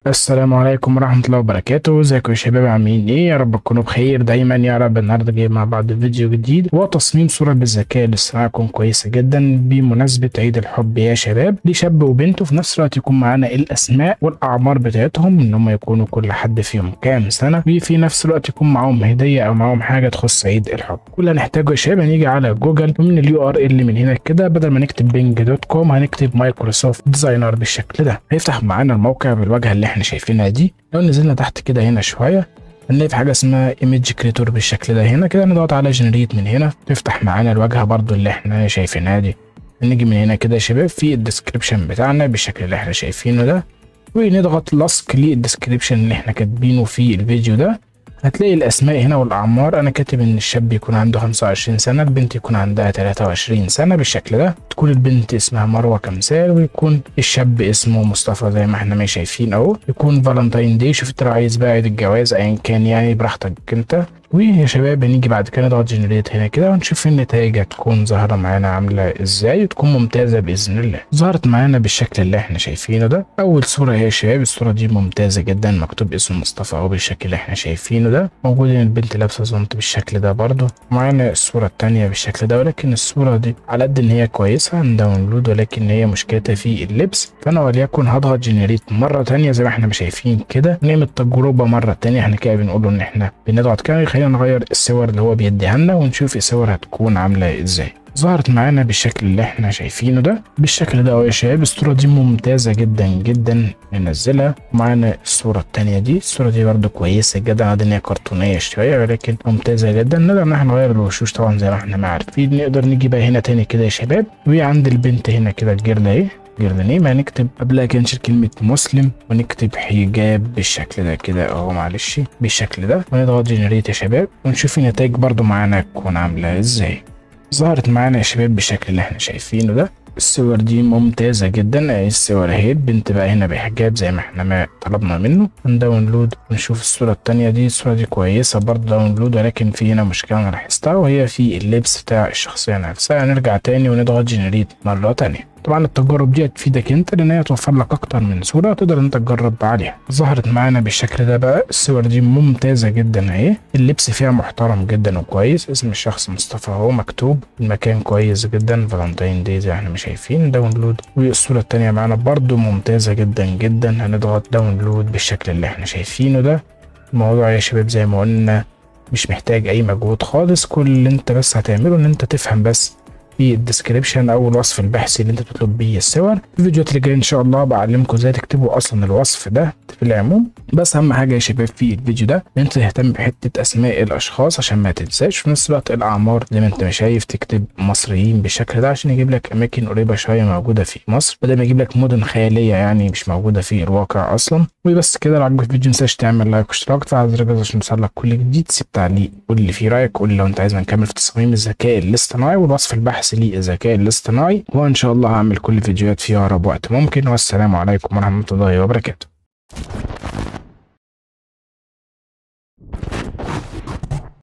السلام عليكم ورحمة الله وبركاته ازيكم يا شباب عاملين ايه يا رب تكونوا بخير دايما يا رب النهارده جاي مع بعض فيديو جديد وتصميم صورة بالذكاء الاصطناعي يكون كويسة جدا بمناسبة عيد الحب يا شباب لشاب وبنت وفي نفس الوقت يكون معانا الاسماء والاعمار بتاعتهم ان هم يكونوا كل حد فيهم كام سنة وفي نفس الوقت يكون معاهم هدية او معاهم حاجة تخص عيد الحب كل اللي هنحتاجه يا شباب هنيجي على جوجل ومن اليو ار ال من هنا كده بدل ما نكتب بينج دوت كوم هنكتب مايكروسوفت ديزاينر بالشكل ده هيفتح معانا الموقع بالواجهة اللي احنا شايفينها دي لو نزلنا تحت كده هنا شويه هنلاقي في حاجه اسمها ايمج كريتور بالشكل ده هنا كده نضغط على جنريت من هنا تفتح معانا الواجهه برضو اللي احنا شايفينها دي نيجي من هنا كده يا شباب في الديسكريبشن بتاعنا بالشكل اللي احنا شايفينه ده ونضغط لصق للديسكريبشن اللي احنا كاتبينه في الفيديو ده هتلاقي الاسماء هنا والاعمار انا كاتب ان الشاب يكون عنده 25 سنه البنت يكون عندها 23 سنه بالشكل ده تكون البنت اسمها مروه كمثال ويكون الشاب اسمه مصطفى زي ما احنا ما شايفين اهو يكون فالنتاين دي شوف انت لو عايز بقى عيد الجواز ايا كان يعني براحتك انت ويا شباب هنيجي بعد كده نضغط جنريت هنا كده ونشوف النتائج هتكون ظاهره معانا عامله ازاي وتكون ممتازه باذن الله ظهرت معانا بالشكل اللي احنا شايفينه ده اول صوره هي يا شباب الصوره دي ممتازه جدا مكتوب اسم مصطفى اهو بالشكل اللي احنا شايفينه ده موجود ان البنت لابسه زونت بالشكل ده برضه معانا الصوره الثانيه بالشكل ده ولكن الصوره دي على قد ان هي كويسه داونلود ولكن هي مشكلتها في اللبس فانا وليكن هضغط جنريت مره ثانيه زي ما احنا شايفين كده نعمل تجربه مره ثانيه احنا كده بنقول له ان احنا بنضغط كده خلينا نغير الصور اللي هو بيديها لنا ونشوف الصور هتكون عامله ازاي ظهرت معانا بالشكل اللي احنا شايفينه ده بالشكل ده اهو يا شباب الصوره دي ممتازه جدا جدا ننزلها معانا الصوره التانية دي الصوره دي برده كويسه جدا عاد ان هي كرتونيه شويه ولكن ممتازه جدا نقدر ان احنا نغير الوشوش طبعا زي ما احنا ما عارفين نقدر نيجي بقى هنا تاني كده يا شباب وعند البنت هنا كده الجيرل اهي جيرل نيم هنكتب قبلها كده نشيل كلمة مسلم ونكتب حجاب بالشكل ده كده اهو معلش بالشكل ده ونضغط جنريت يا شباب ونشوف النتائج برضو معانا تكون عاملة ازاي ظهرت معانا يا شباب بالشكل اللي احنا شايفينه ده الصور دي ممتازة جدا اهي الصور اهي البنت بقى هنا بحجاب زي ما احنا ما طلبنا منه نداونلود ونشوف الصورة التانية دي الصورة دي كويسة برضه داونلود ولكن في هنا مشكلة انا لاحظتها وهي في اللبس بتاع الشخصية نفسها هنرجع تاني ونضغط جنريت مرة تانية طبعا التجارب دي هتفيدك انت لان هي توفر لك اكتر من صوره تقدر انت تجرب عليها ظهرت معانا بالشكل ده بقى الصور دي ممتازه جدا اهي اللبس فيها محترم جدا وكويس اسم الشخص مصطفى اهو مكتوب المكان كويس جدا فالنتاين دي زي احنا مش شايفين داونلود والصوره التانية معانا برضو ممتازه جدا جدا هنضغط داونلود بالشكل اللي احنا شايفينه ده الموضوع يا شباب زي ما قلنا مش محتاج اي مجهود خالص كل اللي انت بس هتعمله ان انت تفهم بس في الديسكريبشن او الوصف البحثي اللي انت بتطلب بيه الصور في الفيديوهات اللي جايه ان شاء الله بعلمكم ازاي تكتبوا اصلا الوصف ده في العموم بس اهم حاجه يا شباب في الفيديو ده ان انت تهتم بحته اسماء الاشخاص عشان ما تنساش في نفس الوقت الاعمار زي ما انت ما شايف تكتب مصريين بالشكل ده عشان يجيب لك اماكن قريبه شويه موجوده في مصر بدل ما يجيب لك مدن خياليه يعني مش موجوده في الواقع اصلا وبس كده لو عجبك الفيديو متنساش تعمل لايك واشتراك وتفعل زر الجرس عشان يوصلك كل جديد سيب تعليق قول لي فيه رايك قول لي لو انت عايز نكمل في تصميم الذكاء الاصطناعي والوصف البحثي للذكاء الاصطناعي وان شاء الله هعمل كل فيديوهات في اقرب وقت ممكن والسلام عليكم ورحمه الله وبركاته